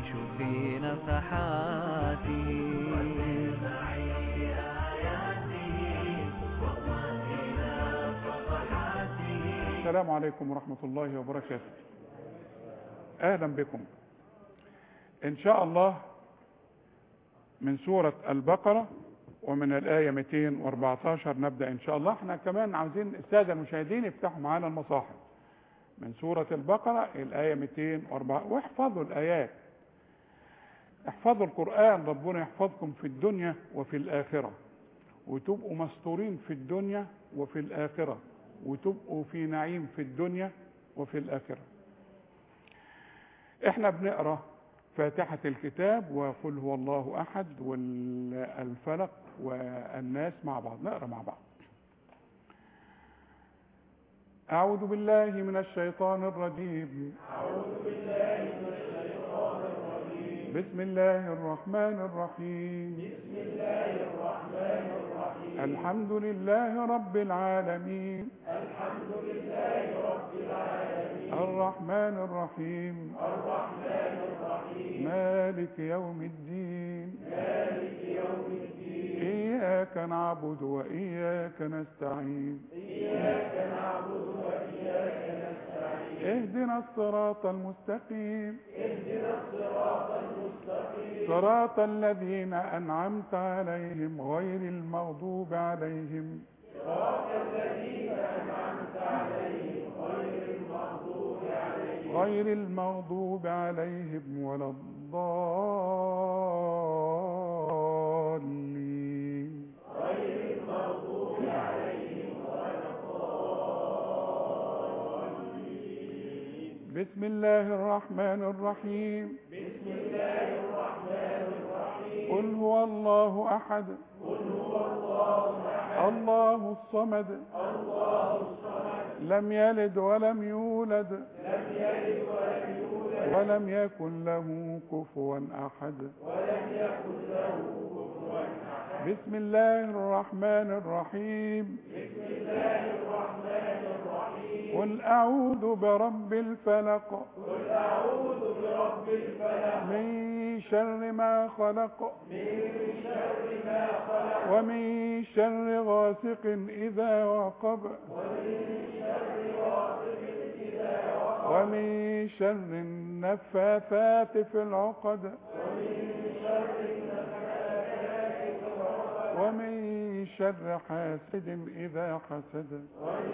نعيش في نفحاته السلام عليكم ورحمة الله وبركاته أهلا بكم إن شاء الله من سورة البقرة ومن الآية 214 نبدأ إن شاء الله احنا كمان عاوزين السادة المشاهدين يفتحوا معانا المصاحف من سورة البقرة الآية 204 واحفظوا الآيات احفظوا القرآن ربنا يحفظكم في الدنيا وفي الآخرة وتبقوا مستورين في الدنيا وفي الآخرة وتبقوا في نعيم في الدنيا وفي الآخرة احنا بنقرأ فاتحة الكتاب وقل هو الله أحد والفلق والناس مع بعض نقرأ مع بعض أعوذ بالله من الشيطان الرجيم أعوذ بالله من الشيطان الرجيم بسم الله الرحمن الرحيم بسم الله الرحمن الرحيم الحمد لله رب العالمين الحمد لله رب العالمين الرحمن الرحيم الرحمن الرحيم مالك يوم الدين مالك يوم الدين إياك نعبد وإياك نستعين اهدنا الصراط المستقيم اهدنا الصراط المستقيم صراط الذين أنعمت عليهم غير المغضوب عليهم صراط الذين أنعمت عليهم غير المغضوب عليهم غير المغضوب عليهم ولا الضالين بسم الله الرحمن الرحيم بسم الله الرحمن الرحيم قل هو الله احد قل هو الله احد الله الصمد الله الصمد لم يلد ولم يولد لم يلد ولم يولد ولم يكن له كفوا احد ولم يكن له كفوا احد بسم الله الرحمن الرحيم قل أعوذ برب الفلق قل أعوذ برب الفلق من شر ما خلق من شر ما خلق ومن شر غاسق إذا وقب ومن شر غاسق إذا وقب ومن شر النفاثات في العقد ومن شر النفاثات في العقد ومن شر حاسد إذا حسد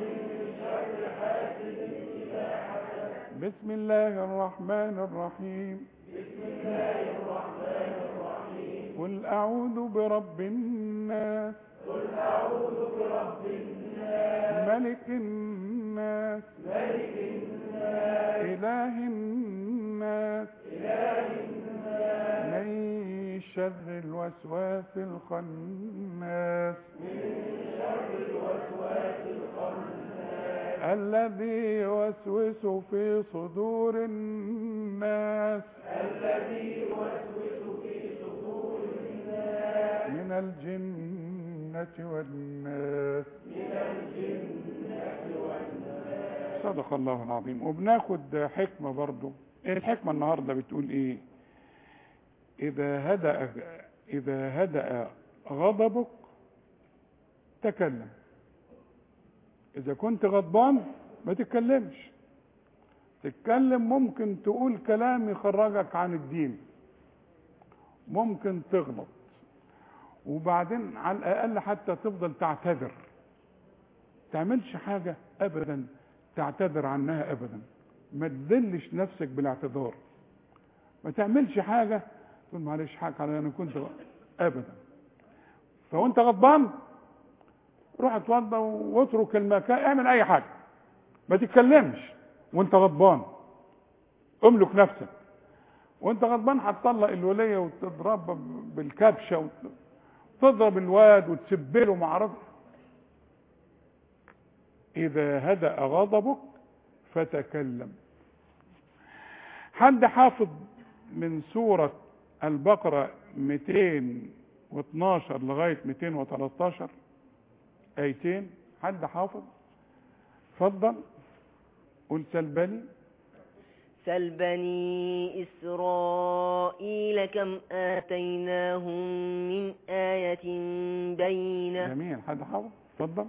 بسم الله الرحمن الرحيم بسم الله الرحمن الرحيم قل أعوذ برب الناس قل أعوذ برب الناس ملك الناس ملك الناس إله الناس إله الناس من شر الوسواس الخناس الذي يوسوس في صدور الناس الذي يوسوس في صدور الناس من الجنة والناس من الجنة والناس صدق الله العظيم وبناخد حكمة برضو ايه الحكمة النهاردة بتقول ايه اذا هدأ اذا هدأ غضبك تكلم اذا كنت غضبان ما تتكلمش تتكلم ممكن تقول كلام يخرجك عن الدين ممكن تغلط وبعدين على الاقل حتى تفضل تعتذر تعملش حاجة ابدا تعتذر عنها ابدا ما تذلش نفسك بالاعتذار ما تعملش حاجة تقول معلش حاجة على انا كنت غ... ابدا فوانت غضبان روح اتوضى واترك المكان اعمل اي حاجه ما تتكلمش وانت غضبان املك نفسك وانت غضبان هتطلق الوليه وتضرب بالكبشه وتضرب الواد وتسبله ما اعرفش اذا هدأ غضبك فتكلم حد حافظ من سورة البقرة 212 لغاية 213 ايتين حد حافظ اتفضل قل سل بني سل بني إسرائيل كم آتيناهم من آية بينة جميل حد حافظ اتفضل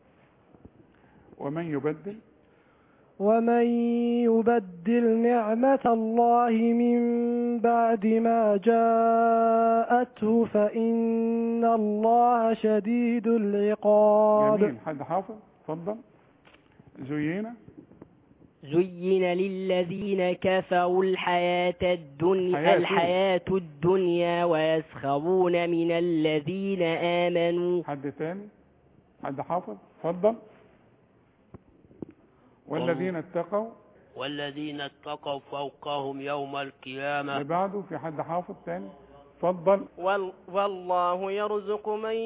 ومن يبدل ومن يبدل نعمة الله من بعد ما جاءته فإن الله شديد العقاب جميل حد حافظ اتفضل زينا زين للذين كفروا الحياة الدنيا حياة. الحياة الدنيا ويسخرون من الذين آمنوا حد تاني حد حافظ اتفضل والذين اتقوا والذين اتقوا فوقهم يوم القيامة اللي بعده في حد حافظ تاني اتفضل وال والله يرزق من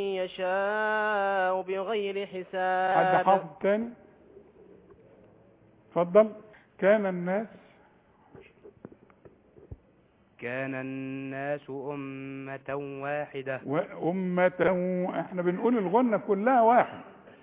يشاء بغير حد حساب حافظ تاني اتفضل كان الناس كان الناس أمة واحدة وأمة احنا بنقول الغنة كلها واحد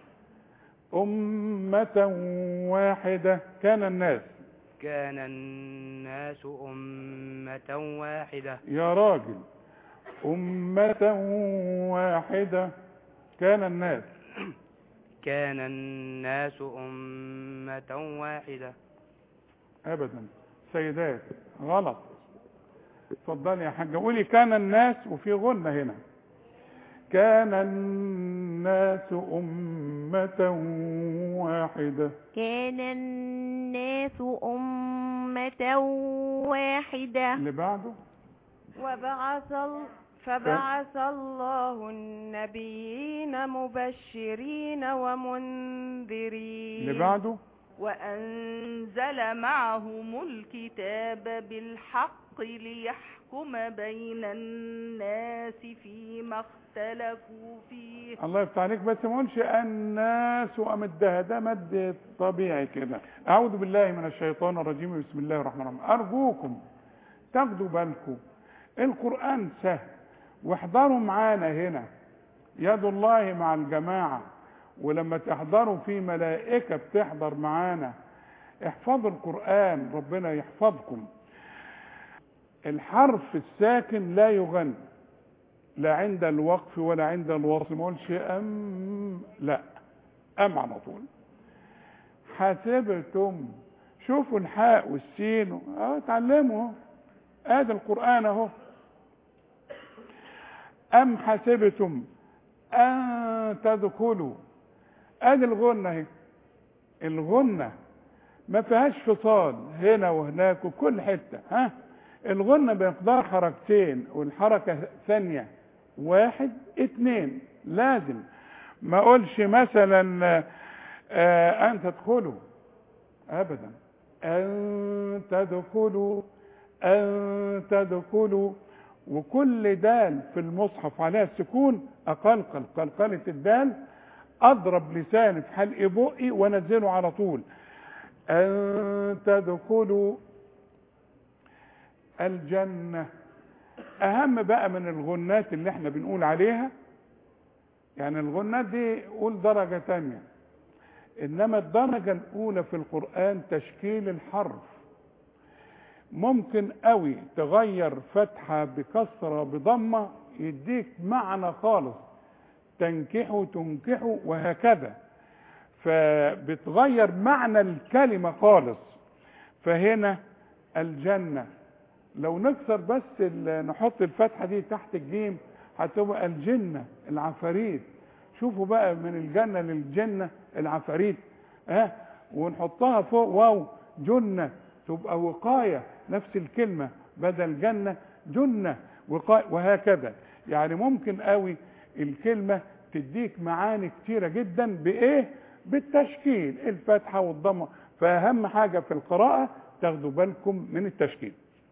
أمة واحدة كان الناس كان الناس أمة واحدة يا راجل أمة واحدة كان الناس كان الناس أمة واحدة أبدا سيدات غلط اتفضلي يا حاجة قولي كان الناس وفي غنة هنا كان الناس أمة واحدة كان الناس أمة واحدة اللي بعده وبعث ال... فبعث الله النبيين مبشرين ومنذرين اللي بعده وأنزل معهم الكتاب بالحق ليحكم بين الناس فيما اختلفوا فيه الله يفتح عليك بس ما اقولش الناس وامدها ده مد طبيعي كده اعوذ بالله من الشيطان الرجيم بسم الله الرحمن الرحيم ارجوكم تاخدوا بالكم القران سهل واحضروا معانا هنا يد الله مع الجماعه ولما تحضروا في ملائكه بتحضر معانا احفظوا القران ربنا يحفظكم الحرف الساكن لا يغنى لا عند الوقف ولا عند الوصل ما اقولش ام لا ام على طول حسبتم شوفوا الحاء والسين اه اتعلموا اهو ادي القران اهو ام حسبتم ان تدخلوا ادي الغنه اهي الغنه ما فيهاش فصال هنا وهناك وكل حته ها الغنة بمقدار حركتين والحركة ثانية واحد اتنين لازم ما اقولش مثلا آه ان تدخلوا ابدا ان تدخلوا ان تدخلوا وكل دال في المصحف عليها السكون اقلقل قلقلة الدال اضرب لساني في حلق بقي وانزله على طول ان تدخلوا الجنة اهم بقى من الغنات اللي احنا بنقول عليها يعني الغنات دي قول درجة تانية انما الدرجة الاولى في القرآن تشكيل الحرف ممكن قوي تغير فتحة بكسرة بضمة يديك معنى خالص تنكحوا تنكحوا وهكذا فبتغير معنى الكلمة خالص فهنا الجنة لو نكسر بس ال- نحط الفتحة دي تحت الجيم هتبقى الجنة العفاريت شوفوا بقى من الجنة للجنة العفاريت ها أه؟ ونحطها فوق واو جنة تبقى وقاية نفس الكلمة بدل جنة جنة وقاية وهكذا يعني ممكن قوي الكلمة تديك معاني كتيرة جدا بإيه بالتشكيل الفتحة والضمة فأهم حاجة في القراءة تاخدوا بالكم من التشكيل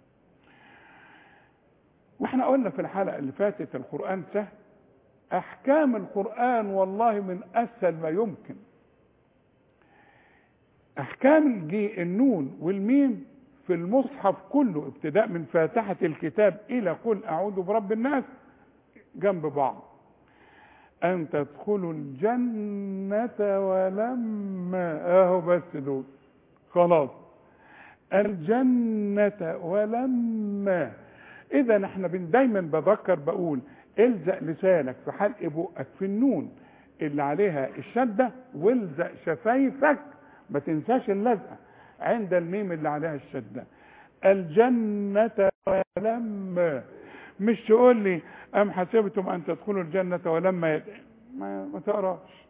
واحنا قلنا في الحلقة اللي فاتت القرآن سهل احكام القرآن والله من اسهل ما يمكن احكام الجي النون والميم في المصحف كله ابتداء من فاتحة الكتاب الى قل اعوذ برب الناس جنب بعض ان تدخلوا الجنة ولما اهو بس دول خلاص الجنة ولما اذا احنا بن دايما بذكر بقول الزق لسانك في حلق بقك في النون اللي عليها الشده والزق شفايفك ما تنساش اللزقه عند الميم اللي عليها الشده الجنه ولما مش تقول لي ام حسبتم ان تدخلوا الجنه ولما يد... ما, ما تقراش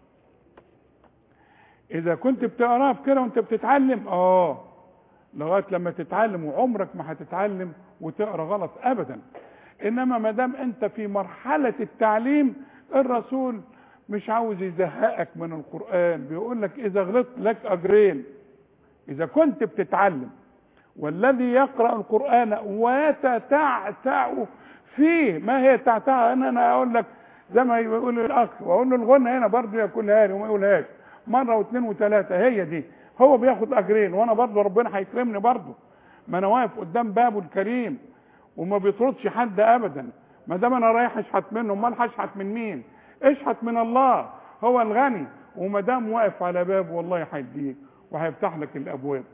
اذا كنت بتقراها كده وانت بتتعلم اه لغايه لما تتعلم وعمرك ما هتتعلم وتقرا غلط ابدا انما ما دام انت في مرحله التعليم الرسول مش عاوز يزهقك من القران بيقول لك اذا غلطت لك اجرين اذا كنت بتتعلم والذي يقرا القران وتتعتع فيه ما هي تعتع انا انا اقول لك زي ما يقول الاخ واقول له الغنى هنا برضه ياكلها لي وما يقولهاش مره واثنين وثلاثه هي دي هو بياخد اجرين وانا برضه ربنا هيكرمني برضه ما انا واقف قدام بابه الكريم وما بيطردش حد ابدا ما دام انا رايح اشحت منه امال هشحت من مين اشحت من الله هو الغني وما دام واقف على بابه والله هيديك وهيفتح لك الابواب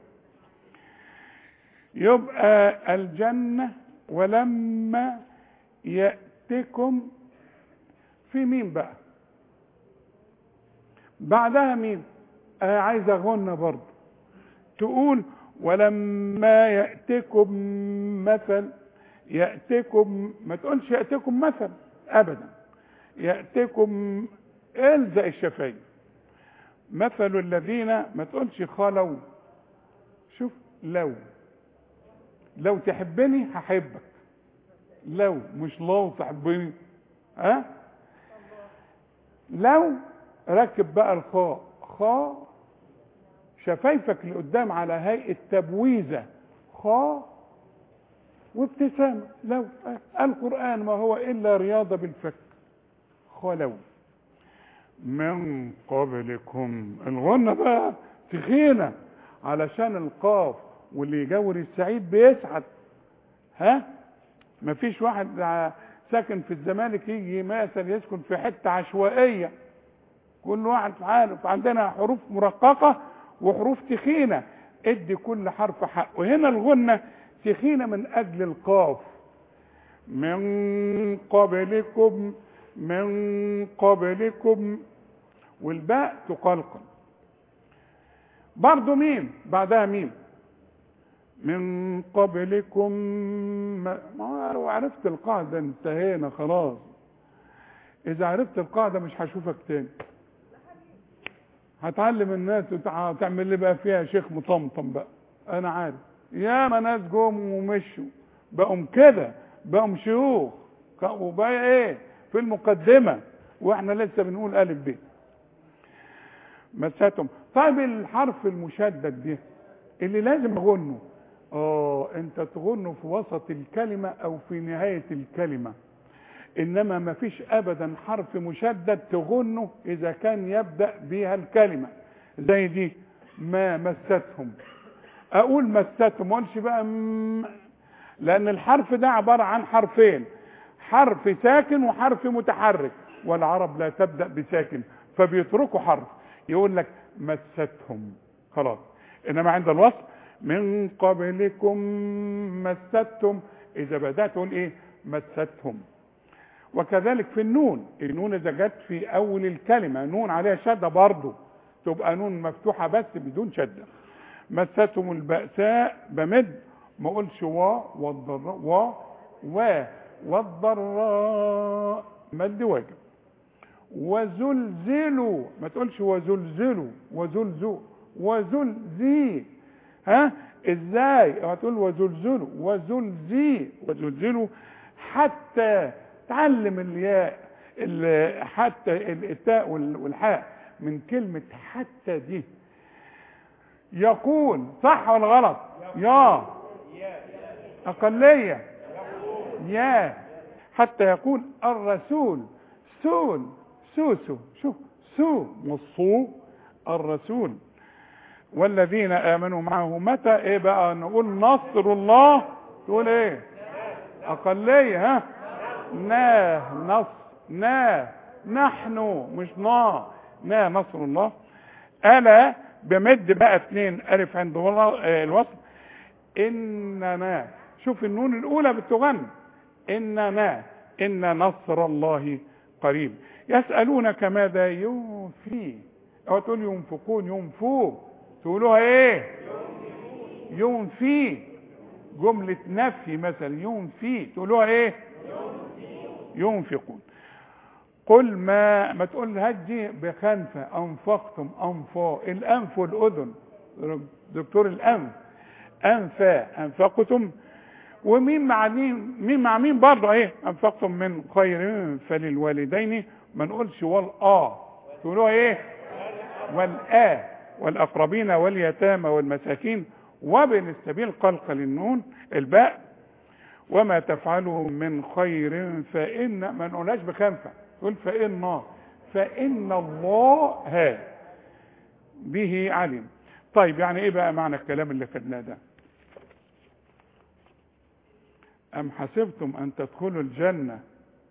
يبقى الجنه ولما ياتكم في مين بقى بعدها مين آه عايز اغنى برضه تقول ولما ياتكم مثل ياتكم ما تقولش ياتكم مثل ابدا ياتكم الزق الشفايف مثل الذين ما تقولش خلوا شوف لو لو تحبني هحبك لو مش لو تحبني ها أه؟ لو ركب بقى الخاء خاء شفايفك لقدام على هيئة تبويزة خاء وابتسامة لو القرآن ما هو إلا رياضة بالفك خلو من قبلكم الغنة بقى تخينة علشان القاف واللي يجور السعيد بيسعد ها مفيش واحد ساكن في الزمالك يجي مثلا يسكن في حتة عشوائية كل واحد عارف عندنا حروف مرققة وحروف تخينة ادي كل حرف حقه هنا الغنة تخينة من اجل القاف من قبلكم من قبلكم والباء تقلقل برضو ميم بعدها ميم من قبلكم ما لو عرفت القاعدة انتهينا خلاص اذا عرفت القاعدة مش هشوفك تاني هتعلم الناس وتعمل لي بقى فيها شيخ مطمطم بقى انا عارف يا ما ناس جم ومشوا بقوا كده بقوا شيوخ وبقى ايه في المقدمة واحنا لسه بنقول الف ب مساتهم طيب الحرف المشدد ده اللي لازم اغنه اه انت تغنه في وسط الكلمة او في نهاية الكلمة انما ما فيش ابدا حرف مشدد تغنه اذا كان يبدأ بها الكلمة زي دي ما مستهم اقول مستهم ما اقولش بقى م... لان الحرف ده عبارة عن حرفين حرف ساكن وحرف متحرك والعرب لا تبدأ بساكن فبيتركوا حرف يقول لك مستهم خلاص انما عند الوصف من قبلكم مستهم اذا بدات تقول ايه مستهم وكذلك في النون النون اذا جت في اول الكلمه نون عليها شده برضه تبقى نون مفتوحه بس بدون شده مستهم البأساء بمد ما اقولش وا والضراء وا و والضراء مد واجب وزلزلوا ما تقولش وزلزلوا وزلزوا وزلزي ها ازاي هتقول وزلزلوا وزلزي وزلزلوا حتى تعلم الياء حتى التاء والحاء من كلمة حتى دي يقول صح ولا غلط يا أقلية يا حتى يقول الرسول سول سوسو شوف سو والصو الرسول والذين امنوا معه متى ايه بقى نقول نصر الله تقول ايه اقليه ها نا نصر نا نحن مش نا نا نصر الله الا بمد بقى اتنين الف عند الوصل اننا شوف النون الاولى بتغنى إنما إن نصر الله قريب يسألونك ماذا ينفي أو تقول ينفقون ينفوا تقولوها إيه ينفي جملة نفي مثلا ينفي تقولوها إيه ينفقون قل ما ما تقول هدي بخنفة أنفقتم أنفاء الأنف والأذن دكتور الأنف أنفاء أنفقتم ومين مع مين مين مع مين برضه ايه انفقتم من خير فللوالدين ما نقولش والآ تقولوها ايه والآ والأقربين واليتامى والمساكين وابن السبيل قلق للنون الباء وما تفعله من خير فإن ما نقولهاش بخنفة تقول فإن فإن الله به عليم طيب يعني ايه بقى معنى الكلام اللي خدناه ده أم حسبتم أن تدخلوا الجنة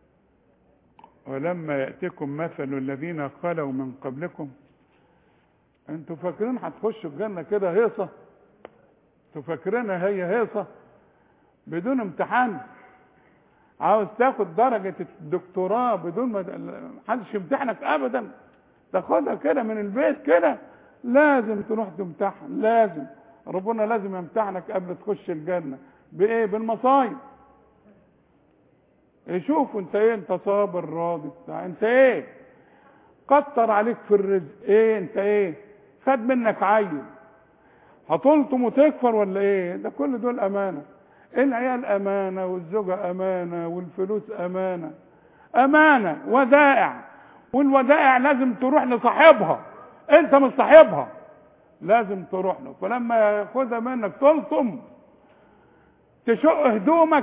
ولما يأتكم مثل الذين خلوا من قبلكم انتوا فاكرين هتخشوا الجنة كده هيصة انتوا فاكرينها هي هيصة بدون امتحان عاوز تاخد درجة الدكتوراه بدون ما محدش يمتحنك ابدا تاخدها كده من البيت كده لازم تروح تمتحن لازم ربنا لازم يمتحنك قبل تخش الجنة بايه بالمصايب يشوف انت ايه انت صابر راضي بتاع انت ايه كتر عليك في الرزق ايه انت ايه خد منك عيل هتلطم وتكفر ولا ايه ده كل دول امانه العيال امانه والزوجه امانه والفلوس امانه امانه ودائع والودائع لازم تروح لصاحبها انت مش صاحبها لازم تروح له فلما ياخدها منك تلطم تشق هدومك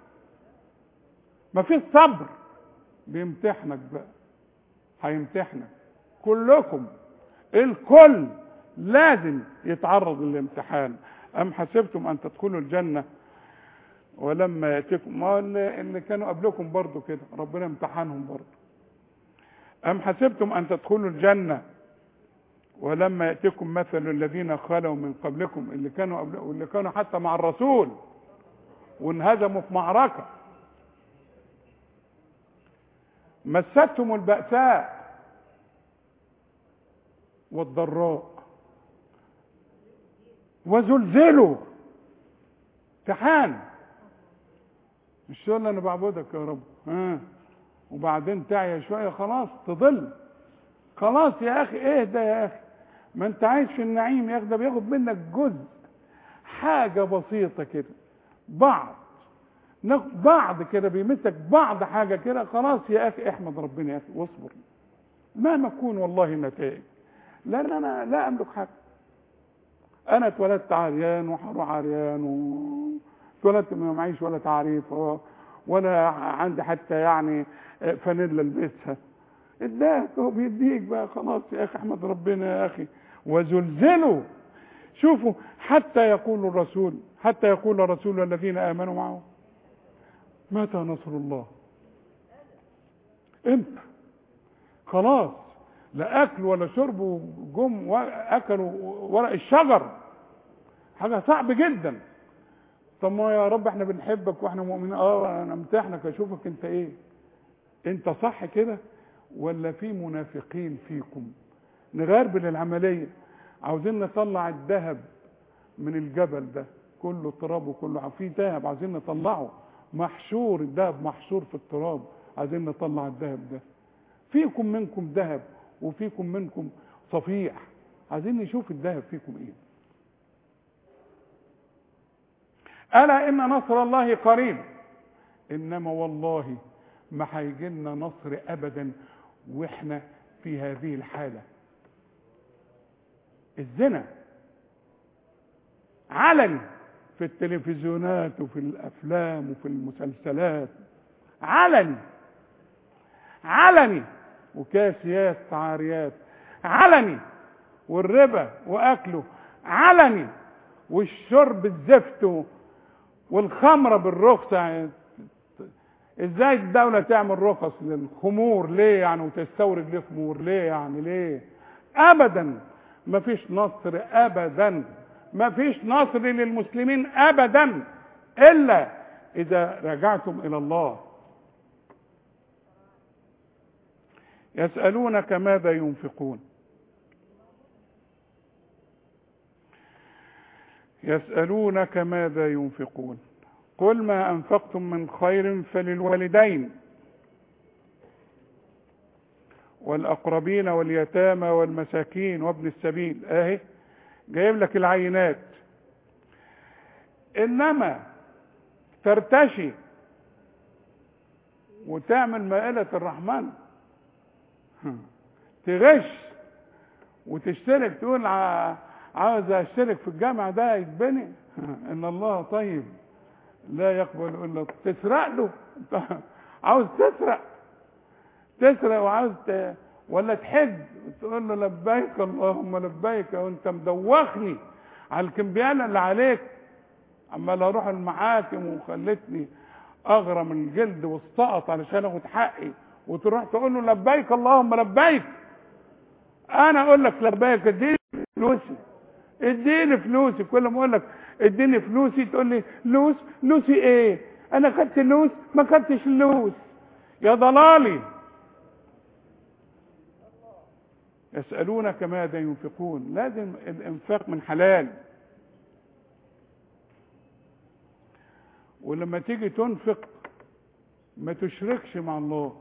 مفيش صبر بيمتحنك بقى هيمتحنك كلكم الكل لازم يتعرض للامتحان ام حسبتم ان تدخلوا الجنه ولما ياتيكم ما اللي اللي كانوا قبلكم برضو كده ربنا امتحنهم برضو ام حسبتم ان تدخلوا الجنه ولما ياتيكم مثل الذين خلوا من قبلكم اللي كانوا قبل واللي كانوا حتى مع الرسول وانهزموا في معركه مستهم البأساء والضراء وزلزلوا امتحان مش تقول انا بعبدك يا رب ها وبعدين تعيا شويه خلاص تضل خلاص يا اخي اهدى يا اخي ما انت عايش في النعيم يا اخي ده بياخد منك جزء حاجه بسيطه كده بعض بعض كده بيمسك بعض حاجه كده خلاص يا اخي احمد ربنا يا اخي واصبر مهما تكون والله النتائج لان انا لا املك حاجه انا اتولدت عريان وهروح عريان واتولدت ما معيش ولا تعريف ولا عندي حتى يعني فانيلا البسها اداك هو بيديك بقى خلاص يا اخي احمد ربنا يا اخي وزلزلوا شوفوا حتى يقول الرسول حتى يقول الرسول الذين امنوا معه متى نصر الله امتى خلاص لا اكل ولا شرب وجم واكلوا ورق الشجر حاجه صعب جدا طب ما يا رب احنا بنحبك واحنا مؤمنين اه انا امتحنك اشوفك انت ايه انت صح كده ولا في منافقين فيكم نغربل العمليه عاوزين نطلع الذهب من الجبل ده كله تراب وكله في ذهب عايزين نطلعه محشور الذهب محشور في التراب عايزين نطلع الذهب ده فيكم منكم ذهب وفيكم منكم صفيح عايزين نشوف الذهب فيكم ايه الا ان نصر الله قريب انما والله ما هيجي لنا نصر ابدا واحنا في هذه الحاله الزنا علني في التلفزيونات وفي الافلام وفي المسلسلات علني علني وكاسيات عاريات علني والربا واكله علني والشرب الزفت والخمره بالرخصه ازاي الدولة تعمل رخص للخمور ليه يعني وتستورد ليه خمور ليه يعني ليه ابدا مفيش نصر ابدا مفيش نصر للمسلمين ابدا الا إذا رجعتم إلى الله يسألونك ماذا ينفقون يسألونك ماذا ينفقون قل ما أنفقتم من خير فللوالدين والأقربين واليتامى والمساكين وابن السبيل اهي جايب لك العينات انما ترتشي وتعمل مائلة الرحمن تغش وتشترك تقول ع- عاوز اشترك في الجامع ده يتبني ان الله طيب لا يقبل الا تسرق له انت عاوز تسرق تسرق وعاوز ت... ولا تحج تقول له لبيك اللهم لبيك وانت مدوخني على الكمبياله اللي عليك عمال اروح المحاكم وخلتني اغرم الجلد والسقط علشان اخد حقي وتروح تقول له لبيك اللهم لبيك انا اقول لك لبيك اديني فلوسي اديني فلوسي كل ما اقول لك اديني فلوسي تقول لي لوس لوسي ايه انا خدت لوس ما خدتش لوس يا ضلالي يسألونك ماذا ينفقون لازم الانفاق من حلال ولما تيجي تنفق ما تشركش مع الله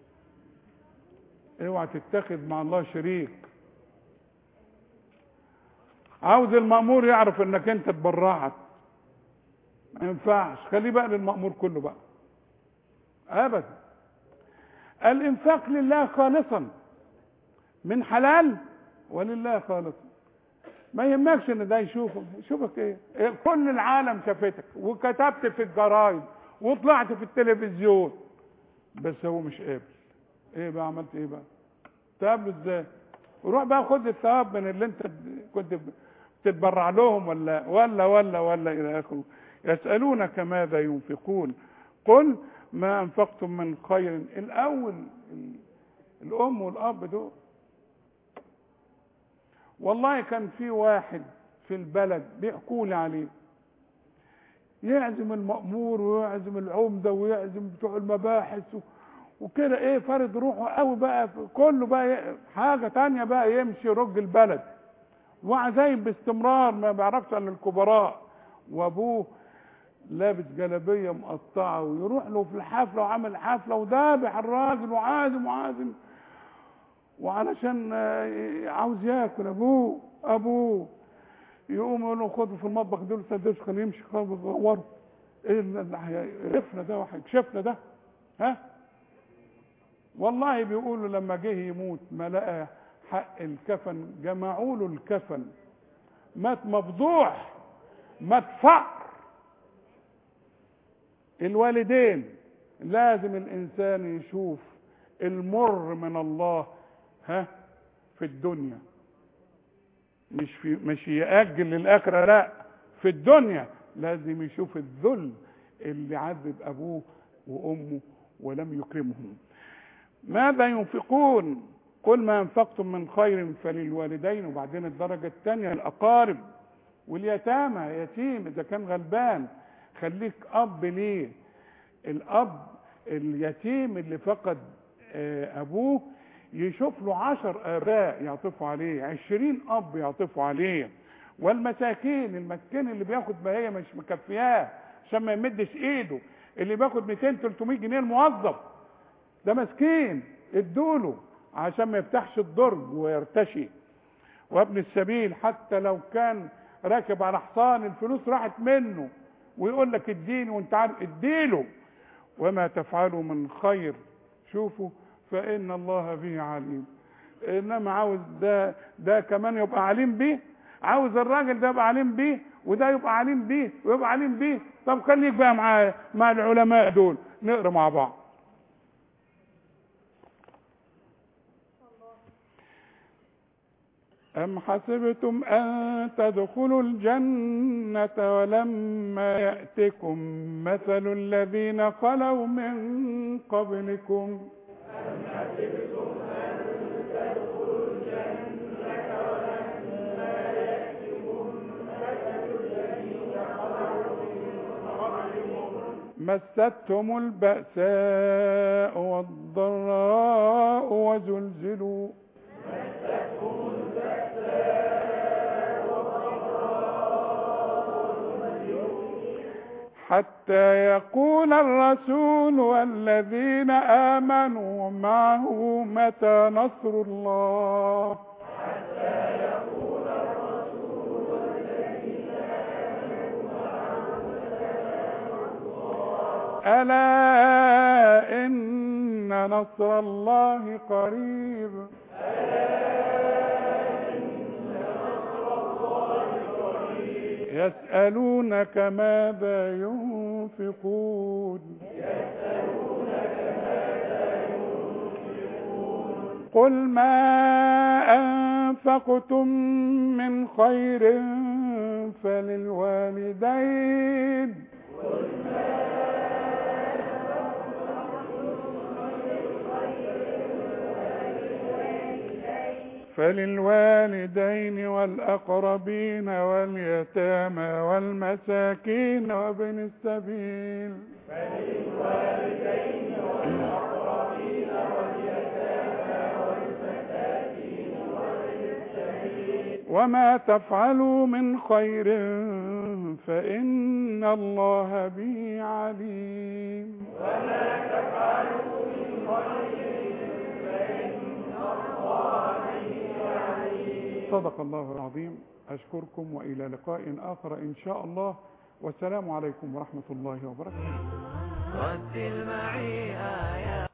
اوعى تتخذ مع الله شريك عاوز المأمور يعرف انك انت تبرعت ما ينفعش خليه بقى للمأمور كله بقى ابدا الانفاق لله خالصا من حلال ولله خالصا ما يهمكش ان ده يشوفك يشوفك ايه إيه، كل العالم شافتك وكتبت في الجرايد وطلعت في التلفزيون بس هو مش قابل ايه بقى عملت ايه بقى تقابله ازاي وروح بقى خد الثواب من اللي انت كنت بتتبرع لهم ولا ولا ولا ولا الى اخره يسالونك ماذا ينفقون قل ما انفقتم من خير الاول ال- الام والاب دول والله كان في واحد في البلد بيحكوا لي عليه يعزم المأمور ويعزم العمدة ويعزم بتوع المباحث و... وكده ايه فرض روحه قوي بقى في كله بقى ي- حاجة تانية بقى يمشي رج البلد وعزايم باستمرار ما بيعرفش عن الكبراء وابوه لابس جلابية مقطعة ويروح له في الحفلة وعامل حفلة ودابح الراجل وعازم وعازم وعلشان آه، عاوز ياكل ابوه ابوه يقوم يقول له خده في المطبخ دول سدوش خليه يمشي خلاص غوره ايه اللي اللي هيقرفنا ده وهيكشفنا ده ها والله بيقولوا لما جه يموت ما لقى حق الكفن جمعوا له الكفن مات مفضوح مات فقر الوالدين لازم الانسان يشوف المر من الله ها في الدنيا مش في مش يأجل للآخرة لا في الدنيا لازم يشوف الذل اللي عذب أبوه وأمه ولم يكرمهم ماذا ينفقون قل ما أنفقتم من خير فللوالدين وبعدين الدرجة الثانية الأقارب واليتامى يتيم إذا كان غلبان خليك أب ليه الأب اليتيم اللي فقد آه، أبوه يشوف له عشر آباء يعطفوا عليه عشرين أب يعطفوا عليه والمساكين المسكين اللي بياخد ما هي مش مكفياه عشان ما يمدش ايده اللي بياخد 200 300 جنيه الموظف ده مسكين ادوله عشان ما يفتحش الدرج ويرتشي وابن السبيل حتى لو كان راكب على حصان الفلوس راحت منه ويقول لك اديني وانت عارف اديله وما تفعلوا من خير شوفوا فإن الله به عليم إنما عاوز ده ده كمان يبقى عليم بيه عاوز الراجل ده يبقى عليم بيه وده يبقى عليم بيه ويبقى عليم بيه طب خليك بقى مع مع العلماء دول نقرا مع بعض أم حسبتم أن تدخلوا الجنة ولما يأتكم مثل الذين خلوا من قبلكم مستهم البأساء والضراء وزلزلوا حتى يقول الرسول والذين آمنوا معه متى نصر الله ألا إن نصر الله قريب يسألونك ماذا ينفقون قل ما أنفقتم من خير فللوالدين فللوالدين والأقربين واليتامى والمساكين وابن السبيل وما تفعلوا من خير فإن الله به عليم صدق الله العظيم أشكركم وإلى لقاء آخر إن شاء الله والسلام عليكم ورحمة الله وبركاته رتل معي آيات